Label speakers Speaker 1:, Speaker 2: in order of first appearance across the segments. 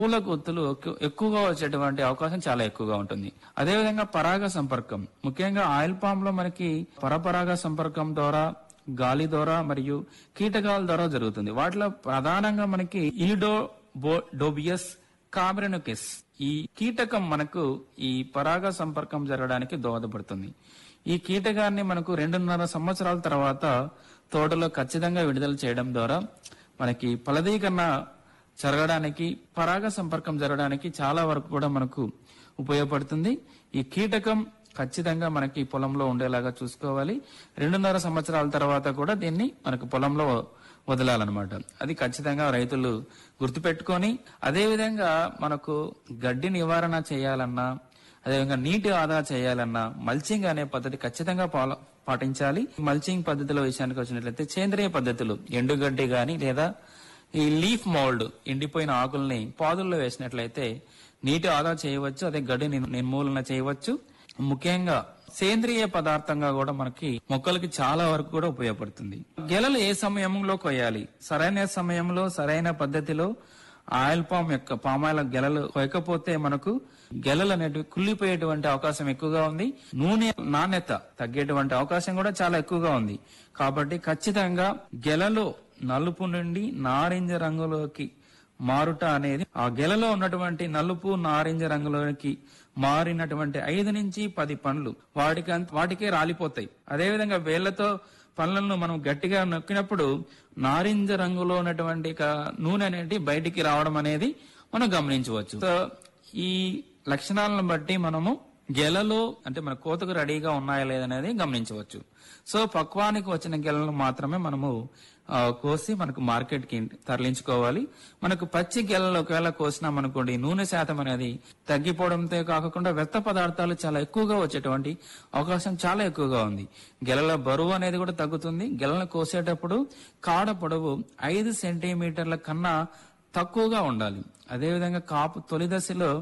Speaker 1: పూల గుత్తులు ఎక్కు- ఎక్కువగా వచ్చేటువంటి అవకాశం చాలా ఎక్కువగా ఉంటుంది అదేవిధంగా పరాగ సంపర్కం ముఖ్యంగా ఆయిల్ పామ్ లో మనకి పరపరాగ సంపర్కం ద్వారా గాలి ద్వారా మరియు కీటకాల ద్వారా జరుగుతుంది వాటిలో ప్రధానంగా మనకి ఈడో బో- డోబియస్ కాబ్రెనుకిస్ ఈ కీటకం మనకు ఈ పరాగ సంపర్కం జరగడానికి దోహదపడుతుంది ఈ కీటకాన్ని మనకు రెండున్నర సంవత్సరాల తర్వాత తోటలో ఖచ్చితంగా విడుదల చేయడం ద్వారా మనకి ఫలదీకరణ జరగడానికి పరాగ సంపర్కం జరగడానికి చాలా వరకు కూడా మనకు ఉపయోగపడుతుంది ఈ కీటకం ఖచ్చితంగా మనకి పొలంలో ఉండేలాగా చూసుకోవాలి రెండున్నర సంవత్సరాల తర్వాత కూడా దీన్ని మనకు పొలంలో వదలాలన్నమాట అది ఖచ్చితంగా రైతులు గుర్తుపెట్టుకొని అదే విధంగా మనకు గడ్డి నివారణ చేయాలన్నా అదేవిధంగా నీటి ఆదా చేయాలన్నా మల్చింగ్ అనే పద్ధతి ఖచ్చితంగా పాల- పాటించాలి మల్చింగ్ పద్ధతిలో విషయానికి వచ్చినట్లయితే సేంద్రియ పద్ధతులు ఎండుగడ్డి గాని లేదా ఈ లీఫ్ మౌల్డ్ ఎండిపోయిన ఆకుల్ని పాదుల్లో వేసినట్లయితే నీటి ఆదా చేయవచ్చు అదే గడ్డి నిర్- నిర్మూలన చేయవచ్చు ముఖ్యంగా సేంద్రియ పదార్థంగా కూడా మనకి మొక్కలకి చాలా వరకు కూడా ఉపయోగపడుతుంది గెలలు ఏ సమయంలో కొయ్యాలి సరైన సమయంలో సరైన పద్ధతిలో ఆయిల్ పామ్ యొక్క పామాయిల్ గెలలు కొయ్యకపోతే మనకు గెలలు అనేటివి కుళ్ళిపోయేటువంటి అవకాశం ఎక్కువగా ఉంది నూనె నాణ్యత తగ్గేటువంటి అవకాశం కూడా చాలా ఎక్కువగా ఉంది కాబట్టి ఖచ్చితంగా గెలలో నలుపు నుండి నారింజ రంగులోకి మారుట అనేది ఆ గెలలో ఉన్నటువంటి నలుపు నారింజ రంగులోకి మారినటువంటి ఐదు నుంచి పది పండ్లు వాటికి అంత- వాటికే రాలిపోతాయి అదేవిధంగా వేళ్లతో పండ్లను మనం గట్టిగా నొక్కినప్పుడు నారింజ రంగులో ఉన్నటువంటి క- నూనె అనేది బయటికి రావడం అనేది మనం గమనించవచ్చు సో ఈ లక్షణాలను బట్టి మనము గెలలో అంటే మన కోతకు రెడీగా ఉన్నాయా లేదనేది గమనించవచ్చు సో పక్వానికి వచ్చిన గెలలు మాత్రమే మనము ఆ, కోసి మనకు మార్కెట్ కి తరలించుకోవాలి మనకు పచ్చి గెలలు ఒకవేళ కోసినాం అనుకోండి నూనె శాతం అనేది తగ్గిపోవడంతో కాకుండా వ్యర్థ పదార్థాలు చాలా ఎక్కువగా వచ్చేటువంటి అవకాశం చాలా ఎక్కువగా ఉంది గెలల బరువు అనేది కూడా తగ్గుతుంది గెలను కోసేటప్పుడు కాడ పొడవు ఐదు సెంటీమీటర్ల కన్నా తక్కువగా ఉండాలి అదేవిధంగా కాపు తొలి దశలో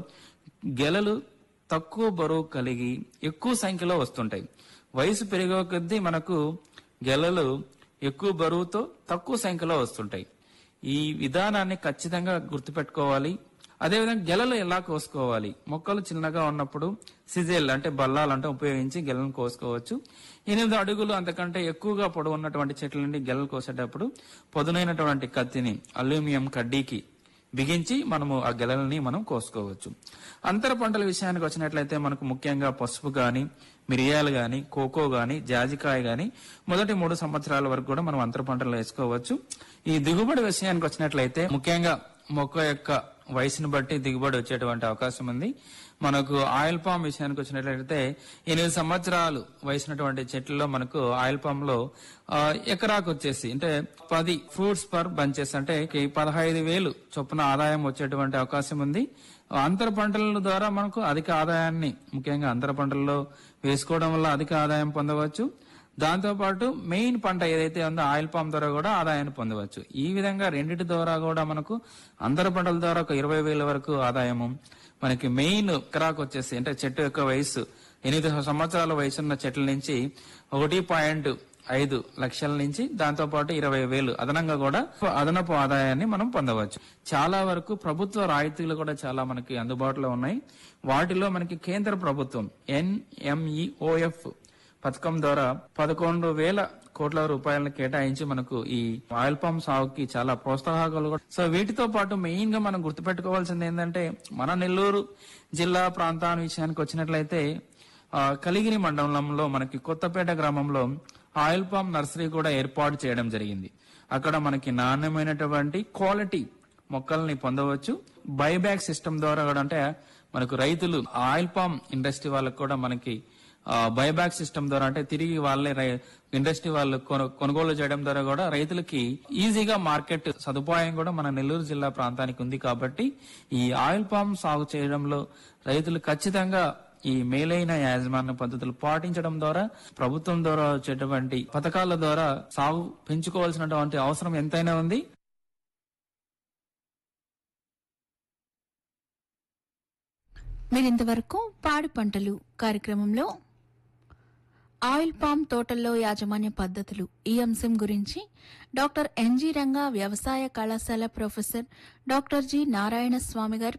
Speaker 1: గెలలు తక్కువ బరువు కలిగి ఎక్కువ సంఖ్యలో వస్తుంటాయి వయసు పెరిగే కొద్దీ మనకు గెలలు ఎక్కువ బరువుతో తక్కువ సంఖ్యలో వస్తుంటాయి ఈ విధానాన్ని ఖచ్చితంగా గుర్తుపెట్టుకోవాలి అదేవిధంగా గెలలు ఎలా కోసుకోవాలి మొక్కలు చిన్నగా ఉన్నప్పుడు సిజెల్ అంటే బల్లాలు అంటే ఉపయోగించి గెలను కోసుకోవచ్చు ఎనిమిది అడుగులు అంతకంటే ఎక్కువగా పొడవు ఉన్నటువంటి చెట్ల నుండి గెలలు కోసేటప్పుడు పదునైనటువంటి కత్తిని అల్యూమినియం కడ్డీకి బిగించి మనము ఆ గెలలని మనం కోసుకోవచ్చు అంతర పంటల విషయానికి వచ్చినట్లయితే మనకు ముఖ్యంగా పసుపు గాని మిరియాలు గాని కోకో గాని జాజికాయ గాని మొదటి మూడు సంవత్సరాల వరకు కూడా మనం అంతర పంటలు వేసుకోవచ్చు ఈ దిగుబడి విషయానికి వచ్చినట్లయితే ముఖ్యంగా మొక్క యొక్క వయసును బట్టి దిగుబడి వచ్చేటువంటి అవకాశం ఉంది మనకు ఆయిల్ పామ్ విషయానికి వచ్చినట్లయితే ఎనిమిది సంవత్సరాలు వయసున్నటువంటి చెట్లలో మనకు ఆయిల్ పామ్ లో ఆ, ఎకరాకు వచ్చేసి అంటే పది ఫ్రూట్స్ పర్ బంచెస్ అంటే కి పదహైదు వేలు చొప్పున ఆదాయం వచ్చేటువంటి అవకాశం ఉంది అంతర పంటల ద్వారా మనకు అధిక ఆదాయాన్ని ముఖ్యంగా అంతర పంటల్లో వేసుకోవడం వల్ల అధిక ఆదాయం పొందవచ్చు దాంతో పాటు మెయిన్ పంట ఏదైతే ఉందో ఆయిల్ పామ్ ద్వారా కూడా ఆదాయాన్ని పొందవచ్చు ఈ విధంగా రెండిటి ద్వారా కూడా మనకు అంతర పంటల ద్వారా ఒక ఇరవై వేల వరకు ఆదాయము మనకి మెయిన్ ఎకరాకు వచ్చేసి అంటే చెట్టు యొక్క వయసు ఎనిమిది సంవత్సరాల వయసున్న చెట్ల నుంచి ఒకటి పాయింట్ ఐదు లక్షల నుంచి దాంతో పాటు ఇరవై వేలు అదనంగా కూడా అదనపు ఆదాయాన్ని మనం పొందవచ్చు చాలా వరకు ప్రభుత్వ రాయితీలు కూడా చాలా మనకి అందుబాటులో ఉన్నాయి వాటిలో మనకి కేంద్ర ప్రభుత్వం ఎన్ఎంఈఓఎఫ్ పథకం ద్వారా పదకొండు వేల కోట్ల రూపాయలను కేటాయించి మనకు ఈ ఆయిల్ పామ్ సాగుకి చాలా ప్రోత్సాహకాలు కూడా సో వీటితో పాటు మెయిన్ గా మనం గుర్తుపెట్టుకోవాల్సింది ఏంటంటే మన నెల్లూరు జిల్లా ప్రాంతాన్ని విషయానికి వచ్చినట్లయితే ఆ, కలిగిరి మండలంలో మనకి కొత్తపేట గ్రామంలో ఆయిల్ పామ్ నర్సరీ కూడా ఏర్పాటు చేయడం జరిగింది అక్కడ మనకి నాణ్యమైనటువంటి క్వాలిటీ మొక్కల్ని పొందవచ్చు బైబ్యాక్ సిస్టమ్ ద్వారా కూడా అంటే మనకు రైతులు ఆయిల్ పామ్ ఇండస్ట్రీ వాళ్ళకి కూడా మనకి బైబ్యాక్ సిస్టమ్ ద్వారా అంటే తిరిగి వాళ్ళే రై- ఇండస్ట్రీ వాళ్ళు కొను- కొనుగోలు చేయడం ద్వారా కూడా రైతులకి ఈజీగా మార్కెట్ సదుపాయం కూడా మన నెల్లూరు జిల్లా ప్రాంతానికి ఉంది కాబట్టి ఈ ఆయిల్ పామ్ సాగు చేయడంలో రైతులు ఖచ్చితంగా ఈ మేలైన యాజమాన్య పద్ధతులు పాటించడం ద్వారా ప్రభుత్వం ద్వారా వచ్చేటువంటి పథకాల ద్వారా సాగు పెంచుకోవాల్సినటువంటి అవసరం ఎంతైనా ఉంది
Speaker 2: మీరింతవరకు పాడి పంటలు కార్యక్రమంలో ఆయిల్ పామ్ తోటల్లో యాజమాన్య పద్ధతులు ఈ అంశం గురించి డాక్టర్ ఎన్జి రంగా వ్యవసాయ కళాశాల professor doctor G Narayana Swamy గారి